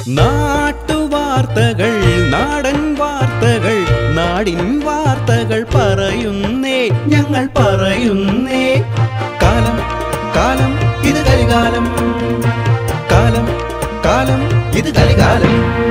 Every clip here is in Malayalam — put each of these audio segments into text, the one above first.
നാട്ടുവാർത്തകൾ നാടൻ വാർത്തകൾ നാടിൻ വാർത്തകൾ പറയുന്നേ ഞങ്ങൾ പറയുന്നേ കാലം കാലം ഇത് കലികാലം കാലം കാലം ഇത് കലികാലം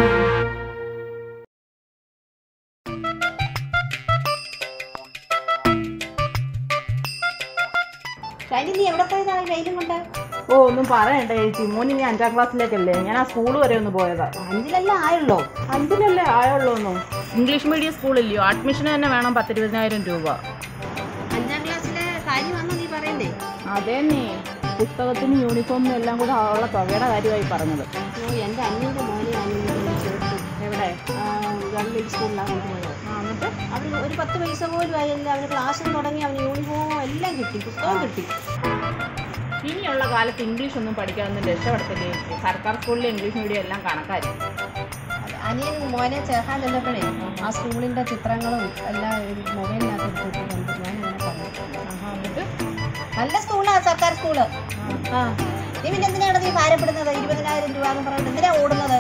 ശൈലി നീ എവിടെ പോയതാണ് ഈ വെയിലും കൊണ്ട് ഓ ഒന്നും പറയണ്ട ചേച്ചി മോന് ഇനി അഞ്ചാം ക്ലാസ്സിലേക്കല്ലേ ഞാൻ ആ സ്കൂൾ വരെ ഒന്ന് പോയതാ അഞ്ചിലെല്ലാം ആയുള്ളൂ അഞ്ചിലല്ലേ ആയുള്ളൂന്നു ഇംഗ്ലീഷ് മീഡിയം സ്കൂളില്ലയോ അഡ്മിഷന് തന്നെ വേണം പത്തിരുപതിനായിരം രൂപ അഞ്ചാം ക്ലാസ്സിലെ കാര്യമാണോ നീ പറയുന്നേ അതേ നീ പുസ്തകത്തിനും യൂണിഫോമിനും എല്ലാം കൂടെ ഉള്ള തുകയുടെ കാര്യമായി പറഞ്ഞത് ഓ എൻ്റെ അനിയൻ്റെ മോനെയാണ് ചേർത്ത് എവിടെ ഗവൺമെൻറ് സ്കൂളിലാണ് കൊണ്ടുപോയത് ആ, എന്നിട്ട് അവന് ഒരു പത്ത് പൈസ പോലും ആയില്ല അവന് ക്ലാസ്സിൽ തുടങ്ങി അവന് യൂണിഫോം എല്ലാം കിട്ടി പുസ്തകം കിട്ടി ഇനിയുള്ള കാലത്ത് ഇംഗ്ലീഷ് ഒന്നും പഠിക്കാനൊന്നും രക്ഷപ്പെടത്തില്ലേ ചേച്ചി സർക്കാർ സ്കൂളിലെ ഇംഗ്ലീഷ് മീഡിയം എല്ലാം കണക്കായിരിക്കും അനിയൻ മോനെ ചേർക്കാൻ ചെന്നപ്പോഴേ ആ സ്കൂളിൻ്റെ ചിത്രങ്ങളും എല്ലാം ഒരു മൊബൈലിനകത്ത് എടുത്തിട്ടുണ്ട് ഞാൻ അങ്ങനെ പറഞ്ഞിട്ടുണ്ട് ആഹാ, എന്നിട്ട് നല്ല സ്കൂളാണ് സർക്കാർ സ്കൂള് ആ നീ പിന്നെ എന്തിനാണ് നീ ഭാരപ്പെടുന്നത് ഇരുപതിനായിരം രൂപ എന്ന് പറഞ്ഞിട്ട് എന്തിനാ ഓടുന്നത്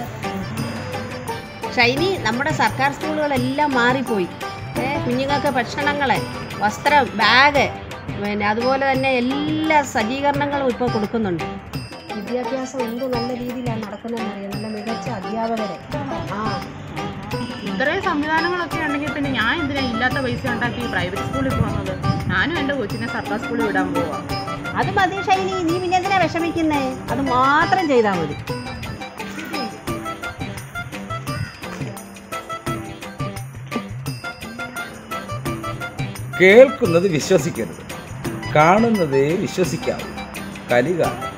ഷൈനി നമ്മുടെ സർക്കാർ സ്കൂളുകളെല്ലാം മാറിപ്പോയി ഏ കുഞ്ഞുങ്ങൾക്ക് ഭക്ഷണങ്ങൾ വസ്ത്രം ബാഗ് പിന്നെ അതുപോലെ തന്നെ എല്ലാ സജ്ജീകരണങ്ങളും ഇപ്പോൾ കൊടുക്കുന്നുണ്ട് വിദ്യാഭ്യാസം എന്ത് നല്ല രീതിയിലാണ് നടക്കുന്നതെന്ന് അറിയാം നല്ല മികച്ച അധ്യാപകരെ ആ ഇത്രയും സംവിധാനങ്ങളൊക്കെ ഉണ്ടെങ്കിൽ പിന്നെ ഞാൻ എന്തിനാ ഇല്ലാത്ത പൈസ ഉണ്ടാക്കി പ്രൈവറ്റ് സ്കൂളിൽ പോകുന്നത് ഞാനും എൻ്റെ കൊച്ചിനെ സർക്കാർ സ്കൂളിൽ വിടാൻ പോവാം അത് മതി ഷൈനി നീ പിന്നെ എന്തിനാ വിഷമിക്കുന്നേ അത് മാത്രം ചെയ്താൽ മതി കേൾക്കുന്നത് വിശ്വസിക്കരുത് കാണുന്നതേ വിശ്വസിക്കാവൂ കലികാലം